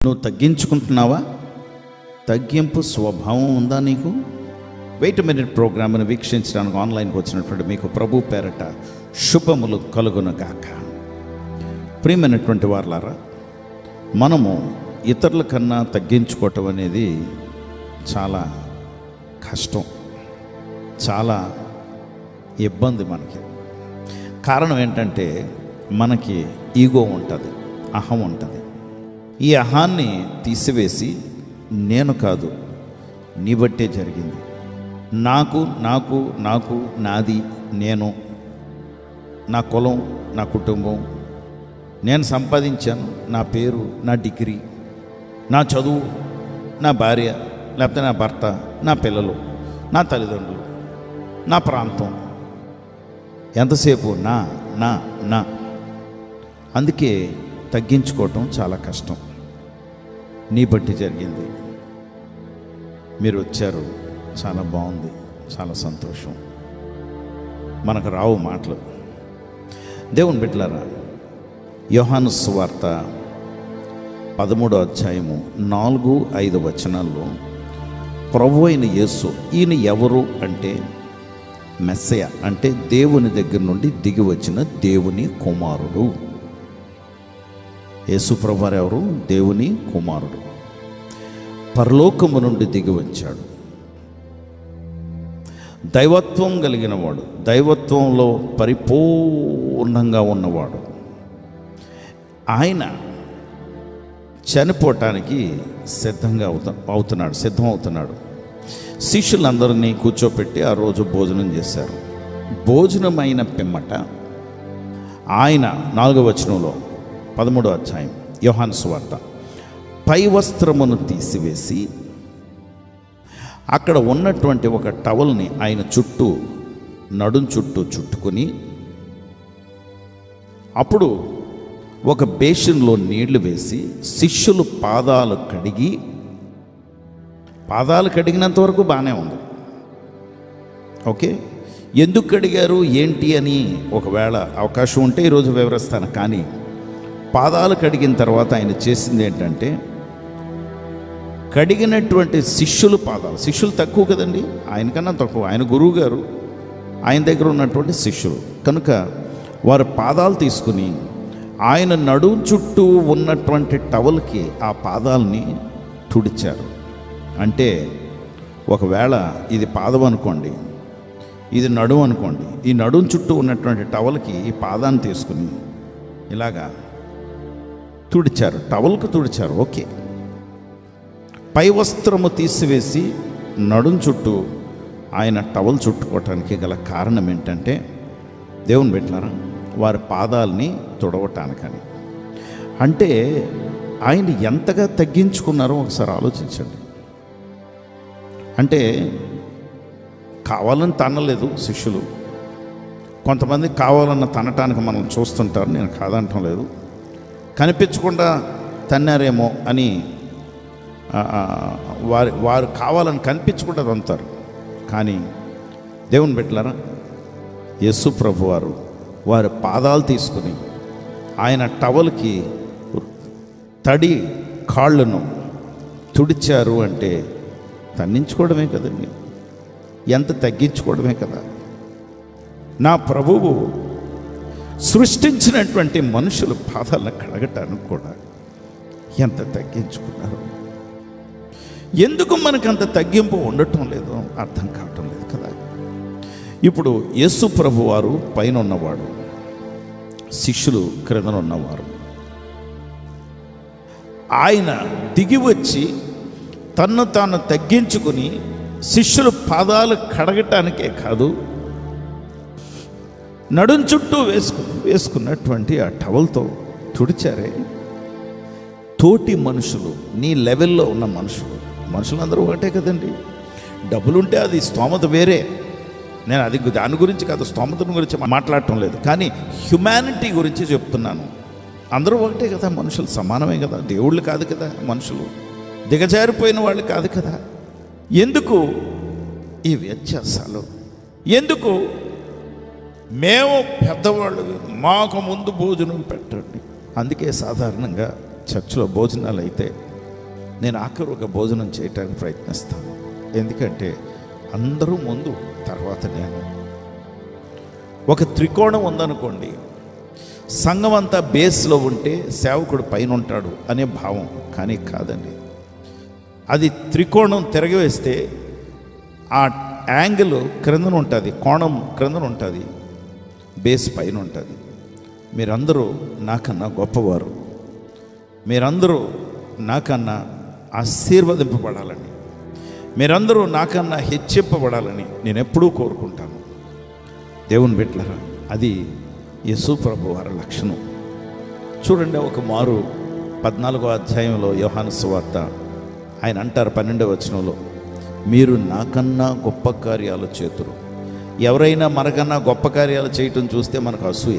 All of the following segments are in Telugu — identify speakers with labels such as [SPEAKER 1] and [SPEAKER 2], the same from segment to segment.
[SPEAKER 1] నువ్వు తగ్గించుకుంటున్నావా తగ్గింపు స్వభావం ఉందా నీకు వెయిట్ మినిట్ ప్రోగ్రామ్ను వీక్షించడానికి ఆన్లైన్కి వచ్చినటువంటి మీకు ప్రభు పేరట శుభములు కలుగునగాక ప్రియమైనటువంటి వారులారా మనము ఇతరుల కన్నా తగ్గించుకోవటం అనేది చాలా కష్టం చాలా ఇబ్బంది మనకి కారణం ఏంటంటే మనకి ఈగో ఉంటుంది అహం ఉంటుంది ఈ అహాన్ని తీసివేసి నేను కాదు నీ బట్టే జరిగింది నాకు నాకు నాకు నాది నేను నా కులం నా కుటుంబం నేను సంపాదించాను నా పేరు నా డిగ్రీ నా చదువు నా భార్య లేకపోతే నా భర్త నా పిల్లలు నా తల్లిదండ్రులు నా ప్రాంతం ఎంతసేపు నా నా నా అందుకే తగ్గించుకోవటం చాలా కష్టం నీ బట్టి జరిగింది మీరు వచ్చారు చాలా బాగుంది చాలా సంతోషం మనకు రావు మాటలు దేవుని బిడ్డలారా యోహాను సువార్త పదమూడో అధ్యాయము నాలుగు ఐదు వచనాల్లో ప్రభు అయిన యేసు ఈయన ఎవరు అంటే మెస్సయ అంటే దేవుని దగ్గర నుండి దిగి వచ్చిన దేవుని కుమారుడు యేసు ప్రభువారు ఎవరు దేవుని కుమారుడు పరలోకము నుండి దిగి వచ్చాడు దైవత్వం కలిగిన వాడు దైవత్వంలో పరిపూర్ణంగా ఉన్నవాడు ఆయన చనిపోవటానికి సిద్ధంగా అవుతా అవుతున్నాడు సిద్ధం అవుతున్నాడు శిష్యులందరినీ కూర్చోపెట్టి ఆ రోజు భోజనం చేశారు భోజనమైన పిమ్మట ఆయన నాలుగవ వచనంలో పదమూడో అధ్యాయం యోహాను సువార్త పై వస్త్రమును తీసివేసి అక్కడ ఉన్నటువంటి ఒక టవల్ని ఆయన చుట్టూ నడుం చుట్టూ చుట్టుకొని అప్పుడు ఒక బేషన్లో నీళ్లు వేసి శిష్యులు పాదాలు కడిగి పాదాలు కడిగినంత వరకు బాగానే ఉంది ఓకే ఎందుకు కడిగారు ఏంటి అని ఒకవేళ అవకాశం ఉంటే ఈరోజు వివరిస్తాను కానీ పాదాలు కడిగిన తర్వాత ఆయన చేసింది ఏంటంటే కడిగినటువంటి శిష్యులు పాదాలు శిష్యులు తక్కువ కదండి ఆయనకన్నా తక్కువ ఆయన గురువు గారు ఆయన దగ్గర ఉన్నటువంటి శిష్యులు కనుక వారు పాదాలు తీసుకుని ఆయన నడుం చుట్టూ ఉన్నటువంటి టవల్కి ఆ పాదాలని తుడిచారు అంటే ఒకవేళ ఇది పాదం అనుకోండి ఇది నడుం అనుకోండి ఈ నడుం చుట్టూ ఉన్నటువంటి టవల్కి ఈ పాదాన్ని తీసుకుని ఇలాగా తుడిచారు టవల్కు తుడిచారు ఓకే పై వస్త్రము తీసివేసి నడుం చుట్టూ ఆయన టవల్ చుట్టుకోవటానికి గల కారణం ఏంటంటే దేవుని పెట్టినారా వారి పాదాలని తుడవటానికని అంటే ఆయన ఎంతగా తగ్గించుకున్నారో ఒకసారి ఆలోచించండి అంటే కావాలని తనలేదు శిష్యులు కొంతమంది కావాలన్న తనటానికి మనం చూస్తుంటారు నేను కాదంటం లేదు కనిపించకుండా తన్నారేమో అని ఆ, ఆ, వారి వారు కావాలని కనిపించకుండా తంతారు కానీ దేవుని పెట్టారా యేసు ప్రభు వారు వారి పాదాలు తీసుకుని ఆయన టవల్కి తడి కాళ్ళను తుడిచారు అంటే తన్నించుకోవడమే కదండి ఎంత తగ్గించుకోవడమే కదా నా ప్రభువు సృష్టించినటువంటి మనుషులు పాదాలను కడగటానికి కూడా ఎంత తగ్గించుకున్నారు ఎందుకు మనకు అంత తగ్గింపు ఉండటం లేదో అర్థం కావటం లేదు కదా ఇప్పుడు యేసు ప్రభు వారు పైన ఉన్నవాడు శిష్యులు క్రిందన ఉన్నవారు ఆయన దిగి వచ్చి తన్ను తాను తగ్గించుకుని శిష్యులు పాదాలు కడగటానికే కాదు నడుం చుట్టూ వేసుకు వేసుకున్నటువంటి ఆ టవల్తో తుడిచారే తోటి మనుషులు నీ లెవెల్లో ఉన్న మనుషులు మనుషులందరూ ఒకటే కదండి డబ్బులుంటే అది స్తోమత వేరే నేను అది దాని గురించి కాదు స్తోమతను గురించి మాట్లాడటం లేదు కానీ హ్యుమానిటీ గురించి చెప్తున్నాను అందరూ ఒకటే కదా మనుషులు సమానమే కదా దేవుళ్ళు కాదు కదా మనుషులు దిగజారిపోయిన వాళ్ళు కాదు కదా ఎందుకు ఈ వ్యత్యాసాలు ఎందుకు మేము పెద్దవాళ్ళు మాకు ముందు భోజనం పెట్టండి అందుకే సాధారణంగా చర్చిలో భోజనాలు అయితే నేను ఆఖరు ఒక భోజనం చేయటానికి ప్రయత్నిస్తాను ఎందుకంటే అందరూ ముందు తర్వాత నేను ఒక త్రికోణం ఉందనుకోండి సంఘం అంతా బేస్లో ఉంటే సేవకుడు పైన ఉంటాడు అనే భావం కానీ కాదండి అది త్రికోణం తిరగవేస్తే ఆ యాంగిల్ క్రిందన ఉంటుంది కోణం క్రిందన ఉంటుంది బేస్ పైన ఉంటుంది మీరందరూ నాకన్నా గొప్పవారు మీరందరూ నాకన్నా ఆశీర్వదింపబడాలని మీరందరూ నాకన్నా హెచ్చింపబడాలని నేను ఎప్పుడూ కోరుకుంటాను దేవుని బిడ్డలరా అది యేసు ప్రభు వారి లక్షణం చూడండి ఒక మారు పద్నాలుగో అధ్యాయంలో యోహాను సువార్త ఆయన అంటారు పన్నెండవ వచనంలో మీరు నాకన్నా గొప్ప కార్యాలు చేతురు ఎవరైనా మనకన్నా గొప్ప కార్యాలు చేయటం చూస్తే మనకు అసూయ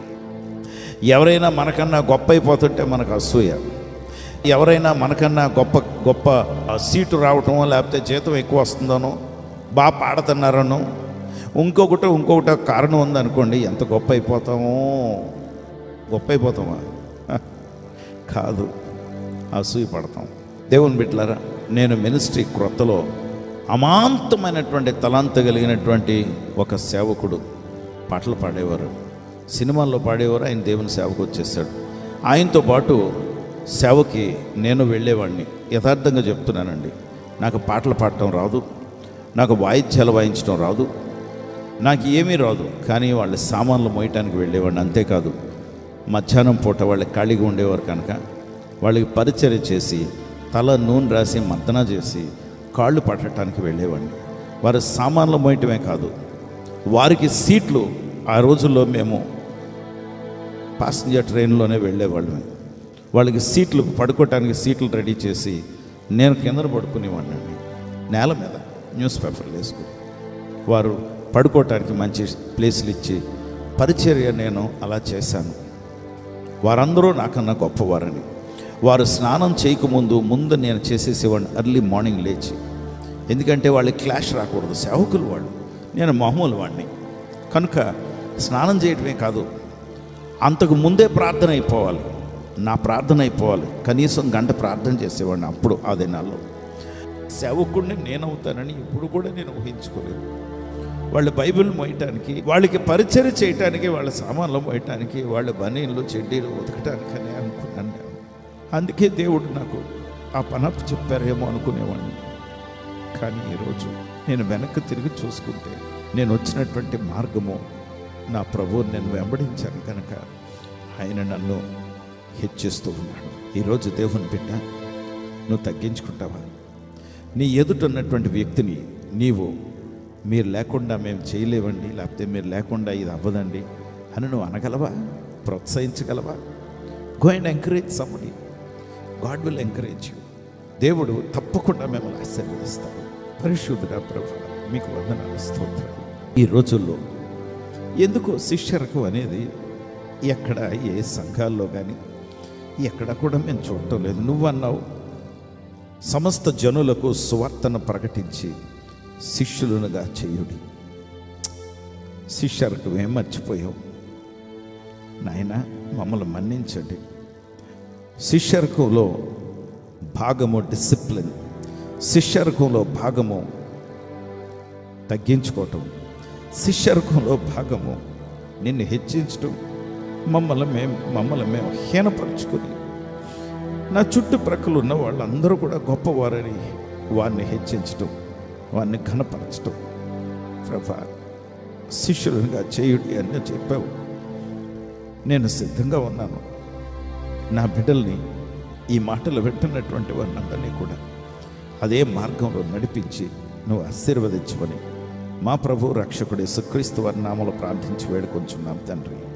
[SPEAKER 1] ఎవరైనా మనకన్నా గొప్ప అయిపోతుంటే మనకు అసూయ ఎవరైనా మనకన్నా గొప్ప గొప్ప ఆ, సీటు రావటమో లేకపోతే జీతం ఎక్కువ వస్తుందనో బాగా పాడుతున్నారనో ఇంకొకటి ఇంకొకటి కారణం ఉందనుకోండి ఎంత గొప్ప అయిపోతామో గొప్ప అయిపోతామా హ, కాదు అసూయ పడతాం దేవుని బిడ్డలారా నేను మినిస్ట్రీ క్రొత్తలో అమాంతమైనటువంటి తలాంత కలిగినటువంటి ఒక సేవకుడు పాటలు పాడేవారు సినిమాల్లో పాడేవారు ఆయన దేవుని సేవకు వచ్చేసాడు ఆయనతో పాటు సేవకి నేను వెళ్ళేవాడిని యథార్థంగా చెప్తున్నానండి నాకు పాటలు పాడటం రాదు నాకు వాయిద్యాలు వాయించడం రాదు నాకు ఏమీ రాదు కానీ వాళ్ళ సామాన్లు మోయటానికి వెళ్ళేవాడిని అంతేకాదు మధ్యాహ్నం పూట వాళ్ళు ఖాళీగా ఉండేవారు కనుక వాళ్ళకి పరిచర్య చేసి తల నూనె రాసి మర్దన చేసి కాళ్ళు పట్టడానికి వెళ్ళేవాడిని వారి సామాన్లు మోయటమే కాదు వారికి సీట్లు ఆ రోజుల్లో మేము పాసింజర్ ట్రైన్లోనే వెళ్ళేవాళ్ళమే వాళ్ళకి సీట్లు పడుకోవటానికి సీట్లు రెడీ చేసి నేను కింద పడుకునేవాడిని అండి నేల మీద న్యూస్ పేపర్లు వేసుకుని వారు పడుకోవటానికి మంచి ప్లేస్లు ఇచ్చి పరిచర్య నేను అలా చేశాను వారందరూ నాకన్నా గొప్పవారని వారు స్నానం చేయకముందు ముందు నేను చేసేసేవాడిని ఎర్లీ మార్నింగ్ లేచి ఎందుకంటే వాళ్ళకి క్లాష్ రాకూడదు సేవకులు వాళ్ళు నేను మామూలు వాడిని కనుక స్నానం చేయటమే కాదు అంతకు ముందే ప్రార్థన అయిపోవాలి నా ప్రార్థన అయిపోవాలి కనీసం గంట ప్రార్థన చేసేవాడిని అప్పుడు ఆ దినాల్లో సేవకుడిని నేనవుతానని ఇప్పుడు కూడా నేను ఊహించుకోలేదు వాళ్ళ బైబిల్ మోయటానికి వాళ్ళకి పరిచయం చేయటానికి వాళ్ళ సామాన్లు మోయటానికి వాళ్ళ బనీళ్ళు చెడ్డీలు ఉతకటానికనే అనుకున్నాను నేను అందుకే దేవుడు నాకు ఆ పనప్పు చెప్పారేమో అనుకునేవాడిని కానీ ఈరోజు నేను వెనక్కి తిరిగి చూసుకుంటే నేను వచ్చినటువంటి మార్గము నా ప్రభువు నేను వెంబడించాను కనుక ఆయన నన్ను హెచ్చిస్తూ ఉన్నాడు ఈరోజు దేవుని బిడ్డ నువ్వు తగ్గించుకుంటావా నీ ఎదుట ఉన్నటువంటి వ్యక్తిని నీవు మీరు లేకుండా మేము చేయలేవండి లేకపోతే మీరు లేకుండా ఇది అవ్వదండి అని నువ్వు అనగలవా ప్రోత్సహించగలవా go and encourage somebody God will encourage you దేవుడు తప్పకుండా మిమ్మల్ని ఆశీర్వదిస్తాడు పరిశుద్ధుడ ప్రభు మీకు వందనాలు స్తోత్రాలు ఈ రోజుల్లో ఎందుకో శిష్యరకం అనేది ఎక్కడ ఏ సంఘాల్లో కానీ ఎక్కడ కూడా మేము చూడటం లేదు నువ్వన్నావు సమస్త జనులకు సువార్తను ప్రకటించి శిష్యులనుగా చేయుడి శిష్యరకు ఏం మర్చిపోయావు నాయన మమ్మల్ని మన్నించండి శిష్యరకంలో భాగము డిసిప్లిన్ శిష్యరకంలో భాగము తగ్గించుకోవటం శిష్యరకంలో భాగము నిన్ను హెచ్చించటం మమ్మల్ని మేము మమ్మల్ని మేము హీనపరుచుకొని నా చుట్టుప్రక్కల ఉన్న వాళ్ళందరూ కూడా గొప్పవారని వారిని హెచ్చించటం వారిని ఘనపరచటం ప్రభా శిష్యులుగా చేయుడి అని చెప్పావు నేను సిద్ధంగా ఉన్నాను నా బిడ్డల్ని ఈ మాటలు వింటున్నటువంటి వారినందరినీ కూడా అదే మార్గంలో నడిపించి నువ్వు ఆశీర్వదించమని మా ప్రభు రక్షకుడు యేసుక్రీస్తు వారి నామలో ప్రార్థించి వేడుకొంచున్నాం తండ్రి